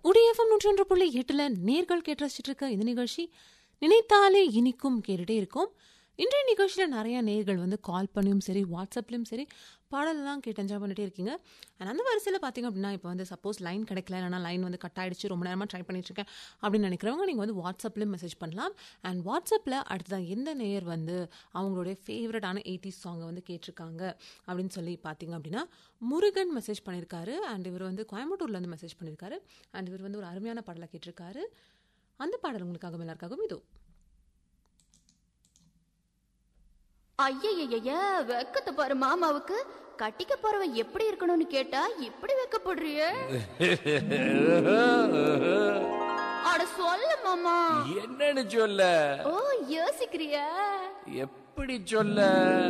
உடிஎஃப்எம் நூற்றி ஒன்று புள்ளி எட்டுல நேர்கள் கேட்டு ரசிச்சிட்டு இருக்க இந்த நிகழ்ச்சி நினைத்தாலே இனிக்கும் கேட்டுட்டே இருக்கும் இன்றைய நிகழ்ச்சியில் நிறைய நேர்கள் வந்து கால் பண்ணியும் சரி வாட்ஸ்அப்லையும் சரி பாடலெல்லாம் கேட்டு என்ஜாய் பண்ணிட்டே இருக்கீங்க அண்ட் அந்த வரிசையில் பார்த்தீங்க அப்படின்னா இப்போ வந்து சப்போஸ் லைன் கிடைக்கல இல்லைனா லைன் வந்து கட் ஆயிடுச்சு ரொம்ப நேரமாக ட்ரை பண்ணிட்டு இருக்கேன் அப்படின்னு நினைக்கிறவங்க நீங்கள் வந்து வாட்ஸ்அப்லேயும் மெசேஜ் பண்ணலாம் அண்ட் வாட்ஸ்அப்பில் அடுத்ததான் எந்த நேயர் வந்து அவங்களுடைய ஃபேவரட்டான எயிட்டி சாங்கை வந்து கேட்டிருக்காங்க அப்படின்னு சொல்லி பார்த்தீங்க அப்படின்னா முருகன் மெசேஜ் பண்ணியிருக்காரு அண்ட் இவர் வந்து கோயம்புத்தூர்லேருந்து மெசேஜ் பண்ணியிருக்காரு அண்ட் இவர் வந்து ஒரு அருமையான பாடலை கேட்டிருக்காரு அந்த பாடல் உங்களுக்காக எல்லாருக்காகவும் இதோ ஐயய்யய்ய வெக்கத்தை பாரு மாமாவுக்கு கட்டிக்க போறவன் எப்படி இருக்கணும்னு கேட்டா இப்படி வெக்கப்படுறிய அட சொல்ல மாமா என்னன்னு சொல்ல ஓ யோசிக்கிறியா எப்படி சொல்ல